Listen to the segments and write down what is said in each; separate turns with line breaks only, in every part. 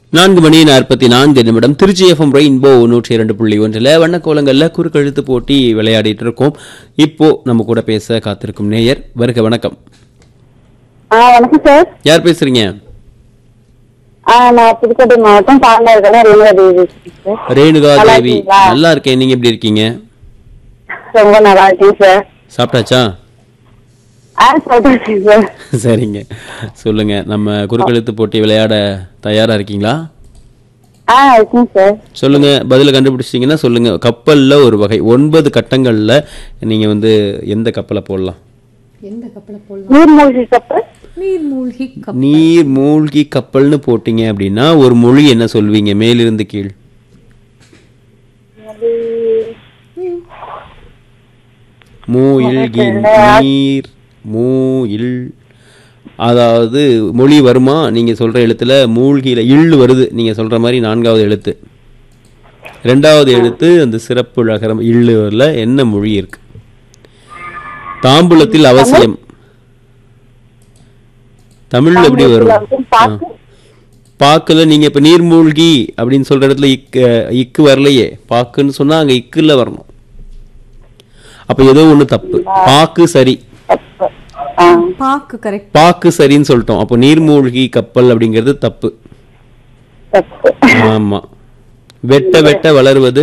நான்கு மணி நாற்பத்தி நான்கு நிமிடம் திருச்சி எஃப்எம் ரெயின்போ நூற்றி இரண்டு புள்ளி ஒன்றில் வண்ணக்கோலங்களில் குறுக்கெழுத்து போட்டி விளையாடிட்டு இருக்கோம் இப்போ நம்ம கூட பேச காத்திருக்கும் நேயர் வருக வணக்கம்
ஆ வணக்கம் சார்
யார் பேசுறீங்க
ஆ நான் புதுக்கோட்டை மாவட்டம் பாண்டவர்கள ரேணுகா தேவி பேசுறேன் சார்
ரேணுகா
நல்லா
தேவி
இருக்கீங்களா?
நல்லா இருக்கேன் நீங்க எப்படி இருக்கீங்க
ரொம்ப நல்லா இருக்கேன் சார்
சாப்பிட்டாச்சா
ஆ சொல்றேன் சார்
சரிங்க சொல்லுங்க நம்ம குறுக்கெழுத்து போட்டி விளையாட தயாரா இருக்கீங்களா
ஆ இருக்கேன் சார்
சொல்லுங்க பதில கண்டுபிடிச்சிட்டீங்கன்னா சொல்லுங்க கப்பல்ல ஒரு வகை ஒன்பது கட்டங்கள்ல நீங்க வந்து எந்த கப்பலை போடலாம்
எந்த கப்பலை போடலாம்
நீர்மூழ்கி கப்பல்
நீர் மூழ்கி கப்பல்
நீர் மூழ்கி கப்பல்னு போட்டீங்க அப்படின்னா ஒரு மொழி என்ன சொல்வீங்க மேலிருந்து கீழ் மூ இல்கி நீர் மூ இல் அதாவது மொழி வருமா நீங்க சொல்ற எழுத்துல மூழ்கில இல் வருது நீங்க சொல்ற மாதிரி நான்காவது எழுத்து ரெண்டாவது எழுத்து அந்த சிறப்பு ழகரம் இல்லுல என்ன மொழி இருக்கு தாம்பூலத்தில் அவசியம் தமிழ்ல எப்படி வரும்
பாக்கு
பாக்குல நீங்க இப்ப நீர்மூழ்கி அப்படின்னு சொல்ற இடத்துல இக்கு இக்கு வரலையே பாக்குன்னு சொன்னா அங்க இக்குல வரணும் அப்ப ஏதோ ஒண்ணு தப்பு பாக்கு சரி
கப்பல் ஆ
பாக்கு கரெக்ட்
பாக்கு சரின்னு சொல்லிட்டோம் அப்போ நீர்மூழ்கி கப்பல் அப்படிங்கிறது தப்பு
தப்பு
ஆமா வெட்ட வெட்ட வளருவது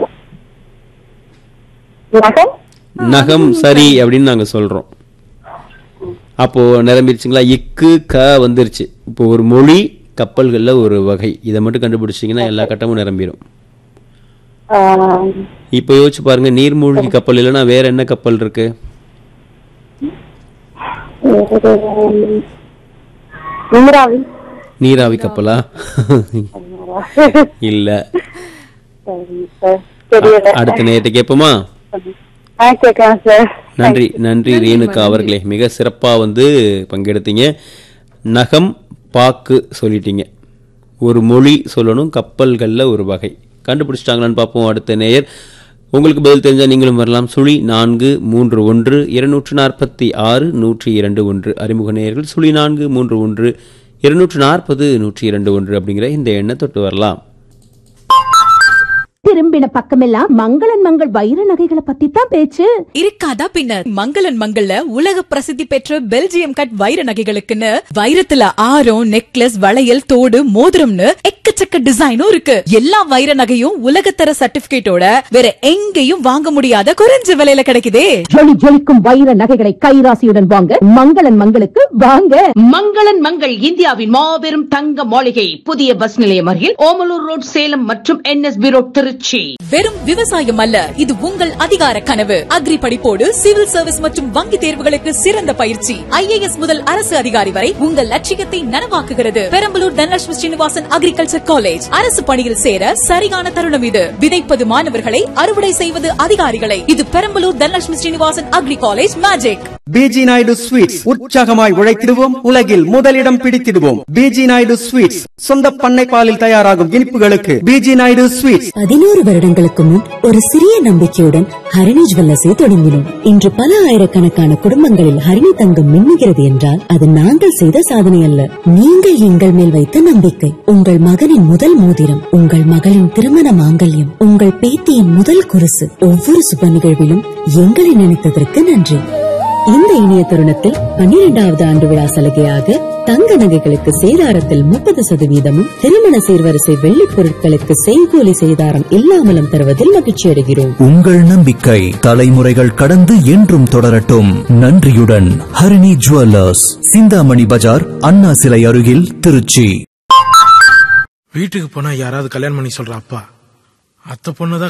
நகம்
நகம் சரி அப்படின்னு நாங்க சொல்றோம் அப்போ நிரம்பிருச்சுங்களா இக்கு க வந்துருச்சு இப்போ ஒரு மொழி கப்பல்கள்ல ஒரு வகை இதை மட்டும் கண்டுபிடிச்சிங்கன்னா எல்லா கட்டமும் நிரம்பிடும்
ஆ,
இப்போ யோசிச்சு பாருங்க நீர்மூழ்கி கப்பல் இல்லைன்னா வேற என்ன கப்பல் இருக்கு
வேறு நீராவி
நீராவி கப்பலா இல்ல
சரி சார் தெரியல
அடுத்த நேரத்தை கேட்போமா
ஆ கேட்கலாம் சார்
நன்றி நன்றி ரேணுகா அவர்களே மிக சிறப்பா வந்து பங்கெடுத்தீங்க நகம் பாக்கு சொல்லிட்டீங்க ஒரு மொழி சொல்லணும் கப்பல்கள்ல ஒரு வகை கண்டுபிடிச்சிட்டாங்களான்னு பார்ப்போம் அடுத்த நேயர் உங்களுக்கு பதில் தெரிஞ்சா நீங்களும் வரலாம் சுழி நான்கு மூன்று ஒன்று இருநூற்று நாற்பத்தி ஆறு நூற்றி இரண்டு ஒன்று அறிமுக நேயர்கள் சுழி நான்கு மூன்று ஒன்று இருநூற்று நாற்பது நூற்றி இரண்டு ஒன்று அப்படிங்கிற இந்த எண்ணை தொட்டு வரலாம்
திரும்பின பக்கமெல்லாம் மங்களன் மங்கள் வைர நகைகளை பத்தி தான் பேச்சு
இருக்காதா பின்ன மங்களன் மங்கள்ல உலக பிரசித்தி பெற்ற பெல்ஜியம் கட் வைர நகைகளுக்குன்னு வைரத்துல ஆரம் நெக்லஸ் வளையல் தோடு மோதிரம்னு எக்கச்சக்க டிசைனும் இருக்கு எல்லா வைர நகையும் உலகத்தர சர்டிபிகேட்டோட வேற எங்கேயும் வாங்க முடியாத குறைஞ்ச விலையில கிடைக்குதே
ஜொலி ஜொலிக்கும் வைர நகைகளை கைராசியுடன் வாங்க மங்களன் மங்களுக்கு வாங்க
மங்களன் மங்கள் இந்தியாவின் மாபெரும் தங்க மாளிகை புதிய பஸ் நிலையம் அருகில் ஓமலூர் ரோட் சேலம் மற்றும் என்எஸ்பி ரோட் திருச்சி
வெறும் விவசாயம் அல்ல இது உங்கள் அதிகார கனவு அக்ரி படிப்போடு சிவில் சர்வீஸ் மற்றும் வங்கி தேர்வுகளுக்கு சிறந்த பயிற்சி ஐஏஎஸ் முதல் அரசு அதிகாரி வரை உங்கள் லட்சியத்தை நனவாக்குகிறது பெரம்பலூர் தனலட்சுமி ஸ்ரீனிவாசன் அக்ரிகல்ச்சர் காலேஜ் அரசு பணியில் சேர சரியான தருணம் இது விதைப்பது மாணவர்களை அறுவடை செய்வது அதிகாரிகளை இது Perambalur Dhanalakshmi Srinivasan agri college magic
PG Naidu sweets உற்சாகமாய் உழைத்திடுவோம் உலகில் முதலிடம் பிடித்திடுவோம் பிஜி நாயுடு ஸ்வீட்ஸ் சொந்த பண்ணை பாலில் தயாராகும் இனிப்புகளுக்கு பிஜி நாயுடு ஸ்வீட்ஸ்
பதினோரு வருடங்களுக்கு முன் ஒரு சிறிய நம்பிக்கையுடன் ஹரிணி ஜுவல்லர்ஸை தொடங்கினோம் இன்று பல ஆயிரக்கணக்கான குடும்பங்களில் ஹரிணி தங்கம் மின்னுகிறது என்றால் அது நாங்கள் செய்த சாதனை அல்ல நீங்கள் எங்கள் மேல் வைத்த நம்பிக்கை உங்கள் மகனின் முதல் மோதிரம் உங்கள் மகளின் திருமண மாங்கல்யம் உங்கள் பேத்தியின் முதல் குருசு ஒவ்வொரு சுப நிகழ்விலும் எங்களை நினைத்ததற்கு நன்றி இந்த இனிய தருணத்தில் பன்னிரெண்டாவது ஆண்டு விழா சலுகையாக தங்க நகைகளுக்கு சேதாரத்தில் முப்பது சதவீதமும் திருமண சீர்வரிசை வெள்ளிப் பொருட்களுக்கு செய்கூலி சேதாரம் இல்லாமலும் தருவதில் மகிழ்ச்சி அடைகிறோம்
உங்கள் நம்பிக்கை தலைமுறைகள் கடந்து என்றும் தொடரட்டும் நன்றியுடன் ஹரிணி ஜுவல்லர்ஸ் சிந்தாமணி பஜார் அண்ணா சிலை அருகில் திருச்சி
வீட்டுக்கு போனா யாராவது கல்யாணம் பண்ணி சொல்ற அப்பா அத்தை பொண்ணுதான்